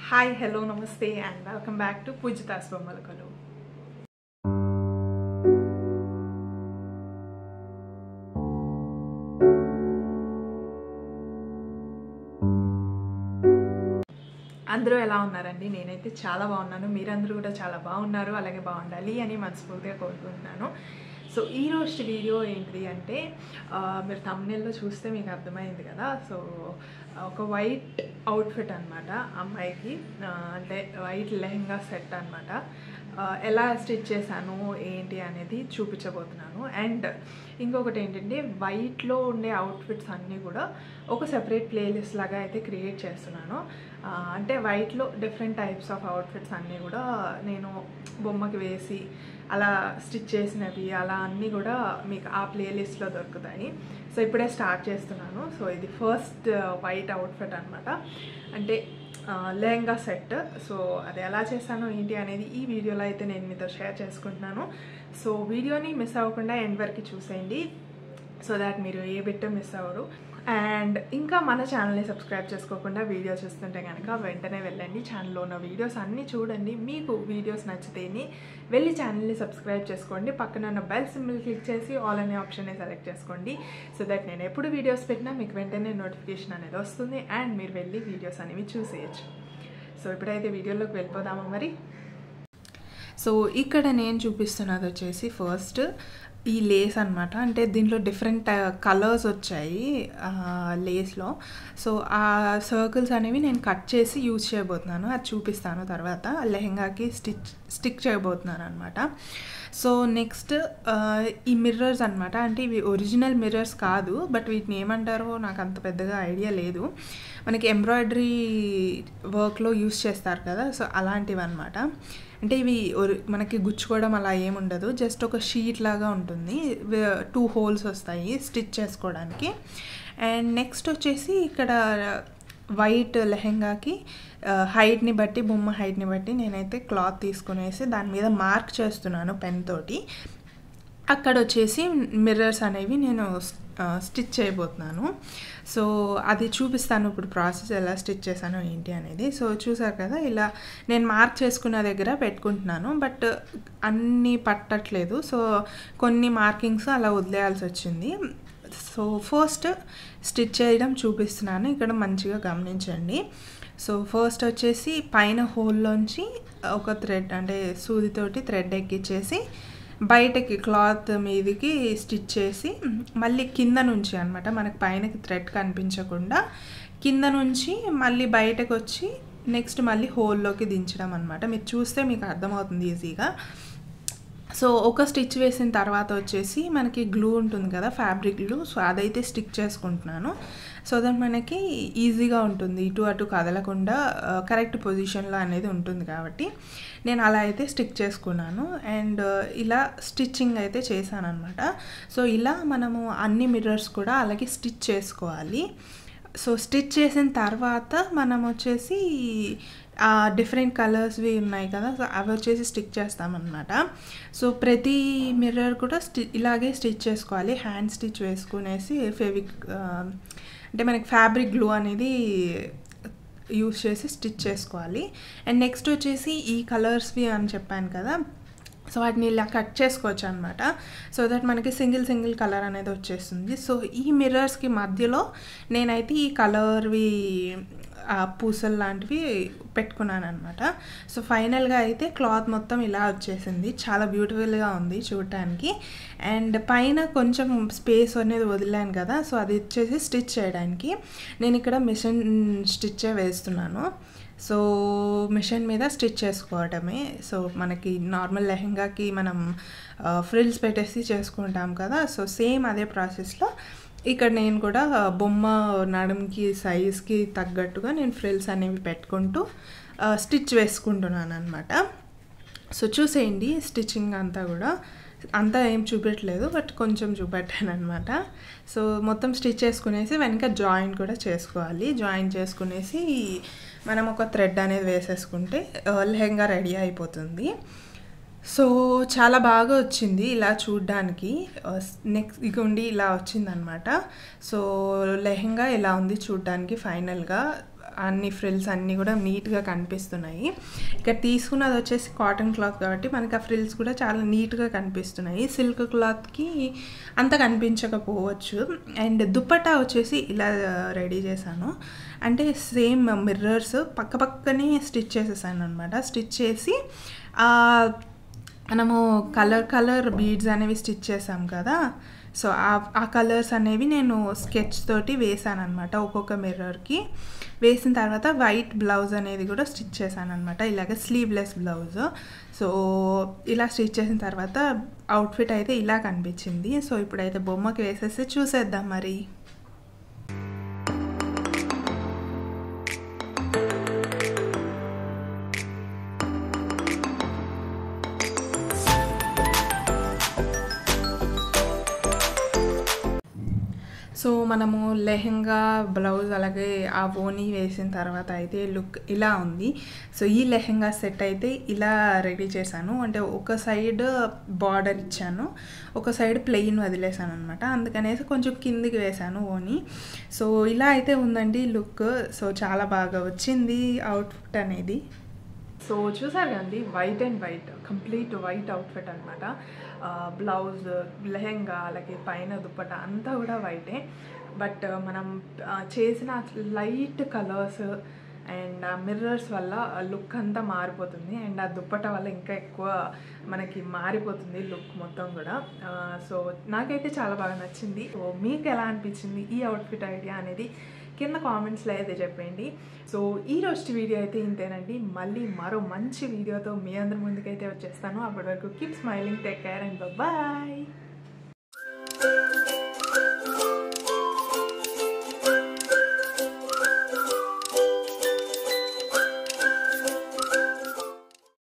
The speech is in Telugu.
hi hello namaste and welcome back to Poojitha's బొమ్మలకలు అందరూ ఎలా ఉన్నారండి నేనైతే చాలా బాగున్నాను మీరందరూ కూడా చాలా బాగున్నారు అలాగే బాగుండాలి అని మనస్ఫూర్తిగా కోరుకుంటున్నాను సో ఈ రోజు వీడియో ఏంటిది అంటే ఆ, మీరు తమ్నెల్లో చూస్తే మీకు అర్థమైంది కదా సో ఒక వైట్ అవుట్ఫిట్ అనమాట అమ్మాయికి ఆ, అంటే వైట్ లెహంగా సెట్ అనమాట ఎలా స్టిచ్ చేశాను ఏంటి అనేది చూపించబోతున్నాను అండ్ ఇంకొకటి ఏంటంటే వైట్లో ఉండే అవుట్ఫిట్స్ అన్నీ కూడా ఒక సెపరేట్ ప్లేలిస్ట్ లాగా అయితే క్రియేట్ చేస్తున్నాను ఆ, అంటే వైట్లో డిఫరెంట్ టైప్స్ ఆఫ్ అవుట్ఫిట్స్ అన్నీ కూడా నేను బొమ్మకి వేసి అలా స్టిచ్ చేసినవి అలా అన్నీ కూడా మీకు ఆ ప్లేలిస్ట్లో దొరుకుతాయి సో ఇప్పుడే స్టార్ట్ చేస్తున్నాను సో ఇది ఫస్ట్ వైట్ అవుట్ఫిట్ అనమాట అంటే లెహంగా సెట్ సో అది ఎలా చేశాను ఏంటి అనేది ఈ వీడియోలో అయితే నేను మీతో షేర్ చేసుకుంటున్నాను సో వీడియోని మిస్ అవ్వకుండా ఎండ్ వరకు చూసేయండి సో దాట్ మీరు ఏ బిట్ మిస్ అవ్వరు అండ్ ఇంకా మన ఛానల్ని సబ్స్క్రైబ్ చేసుకోకుండా వీడియో చూస్తుంటే కనుక వెంటనే వెళ్ళండి ఛానల్లో ఉన్న వీడియోస్ అన్నీ చూడండి మీకు వీడియోస్ నచ్చితేనే వెళ్ళి ఛానల్ని సబ్స్క్రైబ్ చేసుకోండి పక్కన ఉన్న బెల్ సింబల్ క్లిక్ చేసి ఆల్ అనే ఆప్షన్ని సెలెక్ట్ చేసుకోండి సో దట్ నేను ఎప్పుడు వీడియోస్ పెట్టినా మీకు వెంటనే నోటిఫికేషన్ అనేది వస్తుంది అండ్ మీరు వెళ్ళి వీడియోస్ అనేవి చూసేయచ్చు సో ఇప్పుడైతే వీడియోలోకి వెళ్ళిపోదామా మరి సో ఇక్కడ నేను చూపిస్తున్నది వచ్చేసి ఫస్ట్ ఈ లేస్ అనమాట అంటే దీంట్లో డిఫరెంట్ కలర్స్ వచ్చాయి ఆ, లేస్లో సో ఆ సర్కిల్స్ అనేవి నేను కట్ చేసి యూజ్ చేయబోతున్నాను అది చూపిస్తాను తర్వాత లెహెంగాకి స్టిచ్ స్టిక్ చేయబోతున్నాను అనమాట సో నెక్స్ట్ ఈ మిర్రర్స్ అనమాట అంటే ఇవి ఒరిజినల్ మిర్రర్స్ కాదు బట్ వీటిని ఏమంటారో నాకు అంత పెద్దగా ఐడియా లేదు మనకి ఎంబ్రాయిడరీ వర్క్లో యూస్ చేస్తారు కదా సో అలాంటివి అనమాట అంటే ఇవి ఒరి- మనకి గుచ్చుకోవడం అలా ఏముండదు జస్ట్ ఒక షీట్ లాగా ఉంటుంది టూ హోల్స్ వస్తాయి స్టిచ్ చేసుకోవడానికి అండ్ నెక్స్ట్ వచ్చేసి ఇక్కడ వైట్ లెహెంగాకి హైట్ని బట్టి బొమ్మ హైట్ని బట్టి నేనైతే క్లాత్ తీసుకునేసి దాని మీద మార్క్ చేస్తున్నాను పెన్ తోటి అక్కడ వచ్చేసి మిర్రర్స్ అనేవి నేను స్టిచ్ చేయబోతున్నాను సో అది చూపిస్తాను ఇప్పుడు ప్రాసెస్ ఎలా స్టిచ్ చేశాను ఏంటి అనేది సో చూసారు కదా ఇలా నేను మార్క్ చేసుకున్న దగ్గర పెట్టుకుంటున్నాను బట్ అన్నీ పట్టట్లేదు సో కొన్ని మార్కింగ్స్ అలా వదిలేయాల్సి వచ్చింది సో ఫస్ట్ స్టిచ్ చేయడం చూపిస్తున్నాను ఇక్కడ మంచిగా గమనించండి సో ఫస్ట్ వచ్చేసి పైన హోల్లోంచి ఒక థ్రెడ్ అంటే సూదితోటి థ్రెడ్ ఎక్కిచ్చేసి బయటకి క్లాత్ మీదికి స్టిచ్ చేసి మళ్ళీ కింద నుంచి అనమాట మనకి పైనకి థ్రెడ్ కనిపించకుండా కింద నుంచి మళ్ళీ బయటకు వచ్చి నెక్స్ట్ మళ్ళీ హోల్లోకి దించడం అనమాట మీరు చూస్తే మీకు అర్థమవుతుంది ఈజీగా సో ఒక స్టిచ్ వేసిన తర్వాత వచ్చేసి మనకి గ్లూ ఉంటుంది కదా ఫ్యాబ్రిక్ గ్లూ సో అదైతే స్టిక్ చేసుకుంటున్నాను సో దట్ మనకి ఈజీగా ఉంటుంది ఇటు అటు కదలకుండా కరెక్ట్ పొజిషన్లో అనేది ఉంటుంది కాబట్టి నేను అలా అయితే స్టిక్ చేసుకున్నాను అండ్ ఇలా స్టిచ్చింగ్ అయితే చేశాను అనమాట సో ఇలా మనము అన్ని మిర్రర్స్ కూడా అలాగే స్టిచ్ చేసుకోవాలి సో స్టిచ్ చేసిన తర్వాత మనం వచ్చేసి ఆ డిఫరెంట్ కలర్స్వి ఉన్నాయి కదా సో అవి వచ్చేసి స్టిక్ చేస్తామన్నమాట సో ప్రతి మిర్రర్ కూడా స్టి ఇలాగే స్టిచ్ చేసుకోవాలి హ్యాండ్ స్టిచ్ వేసుకునేసి ఫెవిక్ అంటే మనకి ఫ్యాబ్రిక్ గ్లూ అనేది యూస్ చేసి స్టిచ్ చేసుకోవాలి అండ్ నెక్స్ట్ వచ్చేసి ఈ కలర్స్వి అని చెప్పాను కదా సో వాటిని ఇలా కట్ చేసుకోవచ్చు అనమాట సో దట్ మనకి సింగిల్ సింగిల్ కలర్ అనేది వచ్చేస్తుంది సో ఈ మిర్రర్స్కి మధ్యలో నేనైతే ఈ కలర్వి పూసలు లాంటివి పెట్టుకున్నాను అనమాట సో ఫైనల్గా అయితే క్లాత్ మొత్తం ఇలా వచ్చేసింది చాలా బ్యూటిఫుల్గా ఉంది చూడటానికి అండ్ పైన కొంచెం స్పేస్ అనేది వదిలాను కదా సో అది వచ్చేసి స్టిచ్ చేయడానికి నేను ఇక్కడ మిషన్ స్టిచ్చే వేస్తున్నాను సో మిషన్ మీద స్టిచ్ చేసుకోవటమే సో మనకి నార్మల్ లెహెంగాకి మనం ఫ్రిల్స్ పెట్టేసి చేసుకుంటాం కదా సో సేమ్ అదే ప్రాసెస్లో ఇక్కడ నేను కూడా బొమ్మ నడుముకి సైజ్కి తగ్గట్టుగా నేను ఫ్రిల్స్ అనేవి పెట్టుకుంటూ స్టిచ్ వేసుకుంటున్నాను అనమాట సో చూసేయండి స్టిచ్చింగ్ అంతా కూడా అంతా ఏం చూపెట్టలేదు బట్ కొంచెం చూపెట్టాను అనమాట సో మొత్తం స్టిచ్ చేసుకునేసి వెనక జాయిన్ కూడా చేసుకోవాలి జాయిన్ చేసుకునేసి మనం ఒక థ్రెడ్ అనేది వేసేసుకుంటే లెహంగా రెడీ అయిపోతుంది సో చాలా బాగా వచ్చింది ఇలా చూడ్డానికి నెక్స్ట్ ఇగోండి ఇలా వచ్చిందనమాట సో లెహంగా ఇలా ఉంది చూడ్డానికి ఫైనల్గా అన్ని ఫ్రిల్స్ అన్నీ కూడా నీట్గా కనిపిస్తున్నాయి ఇక్కడ తీసుకున్నది వచ్చేసి కాటన్ క్లాత్ కాబట్టి మనకి ఆ ఫ్రిల్స్ కూడా చాలా నీట్గా కనిపిస్తున్నాయి సిల్క్ క్లాత్కి అంత కనిపించకపోవచ్చు అండ్ దుప్పటా వచ్చేసి ఇలా రెడీ చేశాను అంటే సేమ్ మిర్రర్స్ పక్క పక్కనే స్టిచ్ చేసేసాను అనమాట స్టిచ్ చేసి ఆ, మనము కలర్ కలర్ బీడ్స్ అనేవి స్టిచ్ చేసాం కదా సో ఆ- ఆ కలర్స్ అనేవి నేను స్కెచ్ తోటి వేసాను అనమాట ఒక్కొక్క మిర్రర్కి వేసిన తర్వాత వైట్ బ్లౌజ్ అనేది కూడా స్టిచ్ చేశాను అనమాట ఇలాగ స్లీవ్లెస్ బ్లౌజ్ సో ఇలా స్టిచ్ చేసిన తర్వాత అవుట్ఫిట్ అయితే ఇలా కనిపించింది సో ఇప్పుడైతే బొమ్మకి వేసేసి చూసేద్దాం మరి సో మనము లెహెంగా బ్లౌజ్ అలాగే ఆ ఓనీ వేసిన తర్వాత అయితే లుక్ ఇలా ఉంది సో ఈ లెహెంగా సెట్ అయితే ఇలా రెడీ చేశాను అంటే ఒక సైడ్ బార్డర్ ఇచ్చాను ఒక సైడ్ ప్లెయిన్ వదిలేసాను అనమాట అందుకనేసి కొంచెం కిందికి వేశాను ఓనీ సో ఇలా అయితే ఉందండి లుక్ సో చాలా బాగా వచ్చింది అవుట్ఫిట్ అనేది సో చూసారు కదండి white and white complete white outfit అనమాట బ్లౌజ్ లెహెంగా అలాగే పైన దుప్పట అంతా కూడా వైటే బట్ మనం ఆ, చేసిన లైట్ కలర్స్ అండ్ ఆ మిర్రర్స్ వల్ల లుక్ అంతా మారిపోతుంది అండ్ ఆ దుప్పట వల్ల ఇంకా ఎక్కువ మనకి మారిపోతుంది లుక్ మొత్తం కూడా సో నాకైతే చాలా బాగా నచ్చింది సో మీకు ఎలా అనిపించింది ఈ అవుట్ఫిట్ ఐడియా అనేది కింద కామెంట్స్లో అయితే చెప్పండి సో ఈ రోజు వీడియో అయితే ఇంతేనండి మళ్ళీ మరో మంచి వీడియోతో మీ అందరి ముందుకైతే వచ్చేస్తాను అప్పటి వరకు keep smiling take care and bye